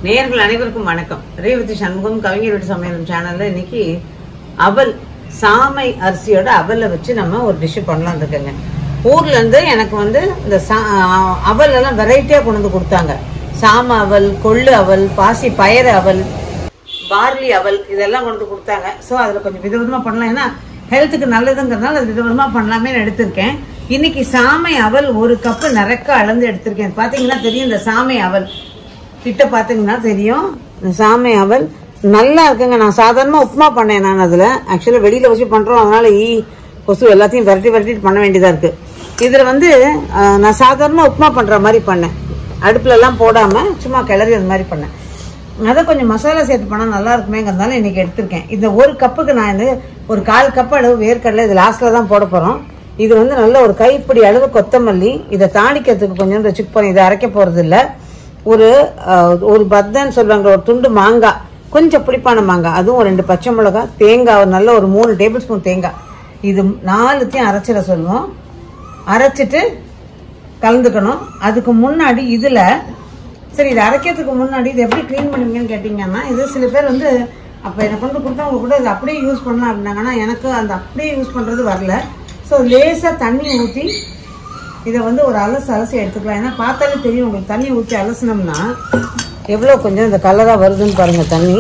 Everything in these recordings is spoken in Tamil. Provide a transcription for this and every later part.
நேயர்கள் அனைவருக்கும் வணக்கம் ரேவதி சண்முகம் கவிஞர் வீட்டு சமையல் சேனல்ல இன்னைக்கு அவல் சாமை அரிசியோட அவலை வச்சு நம்ம ஒரு டிஷ் பண்ணலாம் இருக்கேங்க ஊர்ல இருந்து எனக்கு வந்து இந்த சா- அவல் எல்லாம் வெரைட்டியா கொண்டு வந்து கொடுத்தாங்க சாம அவல் கொள்ளு அவல் பாசி பயறு அவல் பார்லி அவல் இதெல்லாம் கொண்டு வந்து கொடுத்தாங்க ஸோ அதில் கொஞ்சம் விதவிதமா பண்ணலாம் ஏன்னா ஹெல்த்துக்கு நல்லதுங்கிறதுனால அது விதவிதமா பண்ணலாமே எடுத்திருக்கேன் இன்னைக்கு சாமை அவல் ஒரு கப்பு நிறக்க அளந்து எடுத்திருக்கேன் பாத்தீங்கன்னா தெரியும் இந்த சாமை அவல் கிட்ட பாத்தீங்கன்னா தெரியும் இந்த சாமை அவல் நல்லா இருக்குங்க நான் சாதாரணமா உப்புமா பண்ணேன் நான் அதுல ஆக்சுவலா வெளியில வச்சு பண்றோம் அதனால ஈ கொசு எல்லாத்தையும் விரட்டி விரட்டி பண்ண வேண்டியதா இருக்கு இதுல வந்து அஹ், நான் சாதாரணமா உப்புமா பண்ற மாதிரி பண்ணேன் அடுப்புல எல்லாம் போடாம சும்மா கிளறி அது மாதிரி பண்ணேன் அதை கொஞ்சம் மசாலா சேர்த்து பண்ணா நல்லா இருக்குமேங்கிறதுனால இன்னைக்கு எடுத்திருக்கேன் இந்த ஒரு கப்புக்கு நான் வந்து ஒரு கால் கப் அளவு வேர்க்கடலை இது லாஸ்ட்ல தான் போட போறோம் இது வந்து நல்ல ஒரு கைப்பிடி அளவு கொத்தமல்லி இதை தாளிக்கிறதுக்கு கொஞ்சம் வச்சுக்க போறேன் இதை அரைக்க போறது இல்ல ஒரு அஹ், ஒரு பத்தன்னு சொல்லுவாங்க ஒரு துண்டு மாங்காய் கொஞ்சம் புளிப்பான மாங்காய் அதுவும் ஒரு ரெண்டு பச்சை மிளகாய் தேங்காய் ஒரு நல்ல ஒரு மூணு டேபிள் ஸ்பூன் தேங்காய் இது நாலுத்தையும் அரைச்சிட சொல்லுவோம் அரைச்சிட்டு கலந்துக்கணும் அதுக்கு முன்னாடி இதுல சரி இது அரைக்கிறதுக்கு முன்னாடி இது எப்படி க்ளீன் பண்ணுவீங்கன்னு கேட்டிங்கன்னா இது சில பேர் வந்து அப்போ எனக்கு கொண்டு கொடுத்தவங்க கூட இது அப்படியே யூஸ் பண்ணலாம் அப்படின்னாங்கன்னா எனக்கு அந்த அப்படியே யூஸ் பண்ணுறது வரல ஸோ லேசாக தண்ணி ஊற்றி இதை வந்து ஒரு அலசு அலசி எடுத்துக்கலாம் ஏன்னா பார்த்தாலே தெரியும் உங்களுக்கு தண்ணி ஊற்றி அலசினோம்னா எவ்வளோ கொஞ்சம் இந்த கலராக வருதுன்னு பாருங்கள் தண்ணி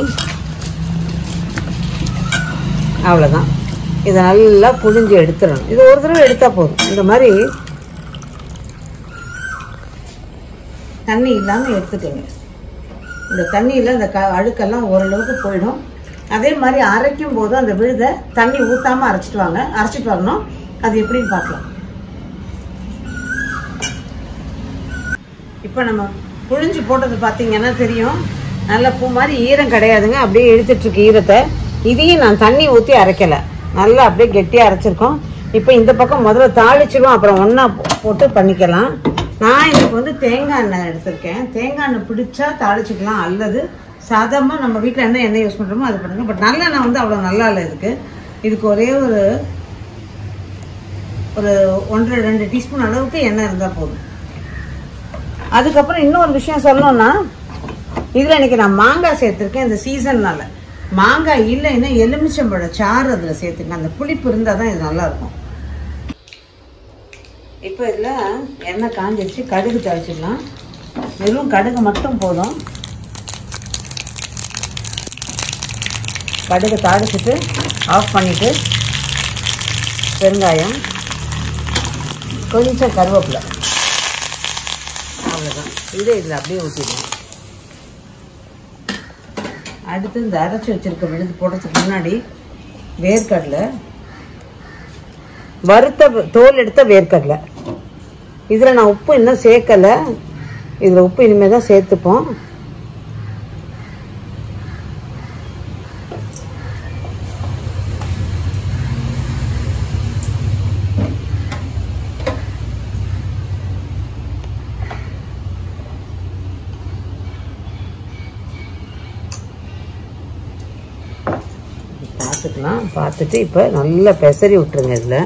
அவ்வளோதான் இதை நல்லா புழிஞ்சு எடுத்துடணும் இது ஒரு தடவை எடுத்தால் போதும் இந்த மாதிரி தண்ணி இல்லாமல் எடுத்துக்கோங்க இந்த தண்ணியில் இந்த க அழுக்கெல்லாம் ஓரளவுக்கு போயிடும் அதே மாதிரி அரைக்கும் போது அந்த விழுதை தண்ணி ஊத்தாம அரைச்சிட்டு வாங்க அரைச்சிட்டு வரணும் அது எப்படின்னு பார்க்கலாம் இப்போ நம்ம புழிஞ்சு போட்டது பார்த்தீங்கன்னா தெரியும் நல்ல பூ மாதிரி ஈரம் கிடையாதுங்க அப்படியே இழுத்துட்டு இருக்கு ஈரத்தை இதையும் நான் தண்ணி ஊற்றி அரைக்கல நல்லா அப்படியே கெட்டியாக அரைச்சிருக்கோம் இப்போ இந்த பக்கம் முதல்ல தாளிச்சிடுவோம் அப்புறம் ஒன்றா போட்டு பண்ணிக்கலாம் நான் இன்னைக்கு வந்து தேங்காய் எண்ணெய் எடுத்திருக்கேன் தேங்காய் எண்ணெய் பிடிச்சா தாளிச்சுக்கலாம் அல்லது சாதாரணமாக நம்ம வீட்டில் என்ன எண்ணெய் யூஸ் பண்ணுறோமோ அது பண்ணுங்க பட் நல்லெண்ணெய் வந்து அவ்வளோ நல்லா இல்லை இதுக்கு இதுக்கு ஒரே ஒரு ஒரு ஒன்றரை ரெண்டு டீஸ்பூன் அளவுக்கு எண்ணெய் இருந்தால் போதும் அதுக்கப்புறம் இன்னொரு விஷயம் சொல்லணும்னா இதுல இன்னைக்கு நான் மாங்காய் சேர்த்திருக்கேன் இந்த சீசன்னால மாங்காய் இல்லைன்னா எலுமிச்சம்பழ சாறு அதுல சேர்த்துங்க அந்த புளிப்பு இருந்தால் தான் இது நல்லா இருக்கும் இப்போ இதில் எண்ணெய் காஞ்சிருச்சு கடுகு தழிச்சிடலாம் வெறும் கடுகு மட்டும் போதும் கடுகு தாளிச்சிட்டு ஆஃப் பண்ணிட்டு வெங்காயம் கொஞ்சம் கருவேப்பிலை அவ்வளோதான் இதை இதில் அப்படியே ஊற்றிடுவோம் அடுத்து இந்த அரைச்சி வச்சிருக்க விழுது போடுறதுக்கு முன்னாடி வேர்க்கடலை வறுத்த வ- தோல் எடுத்த வேர்க்கடலை இதில் நான் உப்பு இன்னும் சேர்க்கலை இதில் உப்பு இனிமேல் தான் சேர்த்துப்போம் பார்த்துக்கலாம் பார்த்துட்டு இப்போ நல்லா பெசரி விட்டுருங்க இதில்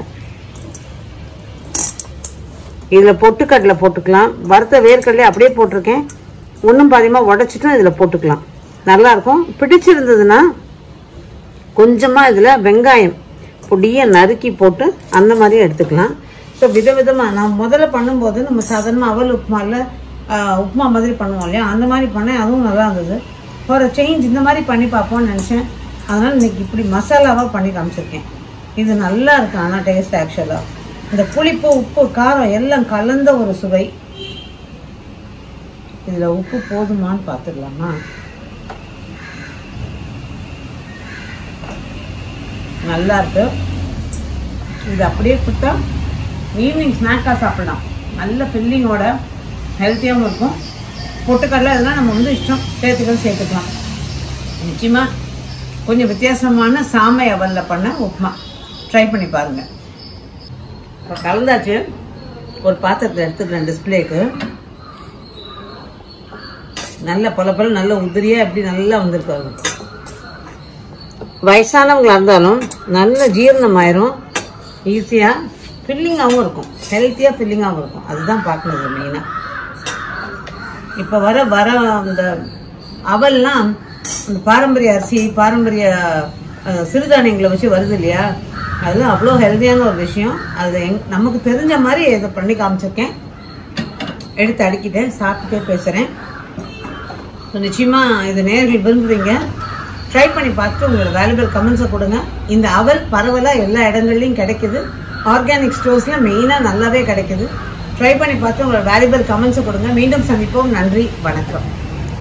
இதில் பொட்டுக்கடலை போட்டுக்கலாம் வறுத்த வேர்க்கடலை அப்படியே போட்டிருக்கேன் ஒன்றும் பாதியமாக உடச்சிட்டும் இதில் போட்டுக்கலாம் நல்லா இருக்கும் பிடிச்சிருந்ததுன்னா கொஞ்சமாக இதில் வெங்காயம் பொடியை நறுக்கி போட்டு அந்த மாதிரியும் எடுத்துக்கலாம் ஸோ விதவிதமாக நான் முதல்ல பண்ணும்போது நம்ம சாதாரணமாக அவல் உப்புமாவில் உப்புமா மாதிரி பண்ணுவோம் இல்லையா அந்த மாதிரி பண்ணேன் அதுவும் நல்லா இருந்தது ஒரு சேஞ்ச் இந்த மாதிரி பண்ணி பார்ப்போம்னு நினச்சேன் அதனால் இன்னைக்கு இப்படி மசாலாவாக பண்ணி காமிச்சிருக்கேன் இது நல்லா இருக்கு ஆனால் டேஸ்ட் ஆக்சுவலாக இந்த புளிப்பு உப்பு காரம் எல்லாம் கலந்த ஒரு சுவை இதில் உப்பு போதுமான்னு பார்த்துக்கலாமா நல்லா இருக்கு இது அப்படியே கொடுத்தா ஈவினிங் ஸ்நாக்காக சாப்பிடலாம் நல்ல ஃபில்லிங்கோட ஹெல்த்தியாகவும் இருக்கும் பொட்டுக்கடலை இதெல்லாம் நம்ம வந்து இஷ்டம் சேர்த்துக்கள் சேர்த்துக்கலாம் நிச்சயமா கொஞ்சம் வித்தியாசமான சாமை அவல்ல பண்ண உப்புமா ட்ரை பண்ணி பாருங்க இப்போ கலந்தாச்சு ஒரு பாத்திரத்தில் எடுத்துக்கிறேன் டிஸ்பிளேக்கு நல்ல பல பல நல்ல உதிரியா எப்படி நல்லா வந்திருக்காங்க வயசானவங்களா இருந்தாலும் நல்ல ஜீரணம் ஆயிரும் ஈஸியா ஃபில்லிங்காகவும் இருக்கும் ஹெல்த்தியாக ஃபில்லிங்காகவும் இருக்கும் அதுதான் பார்க்கணும் மெயினாக இப்போ வர வர அந்த அவல்லாம் அந்த பாரம்பரிய அரிசி பாரம்பரிய அஹ், சிறுதானியங்களை வச்சு வருது இல்லையா அதெல்லாம் அவ்வளோ ஹெல்தியான ஒரு விஷயம் அது எங் நமக்கு தெரிஞ்ச மாதிரி இதை பண்ணி காமிச்சிருக்கேன் எடுத்து அடுக்கிட்டேன் சாப்பிட்டுட்டே பேசுகிறேன் ஸோ நிச்சயமா இது நேர்கள் விரும்புவீங்க ட்ரை பண்ணி பார்த்துட்டு உங்களோட வேல்யூபிள் கமெண்ட்ஸை கொடுங்க இந்த அவல் பரவலாக எல்லா இடங்கள்லையும் கிடைக்குது ஆர்கானிக் ஸ்டோர்ஸில் மெயினாக நல்லாவே கிடைக்குது ட்ரை பண்ணி பார்த்து உங்களோட வேல்யூபிள் கமெண்ட்ஸை கொடுங்க மீண்டும் சந்திப்போம் நன்றி வணக்கம்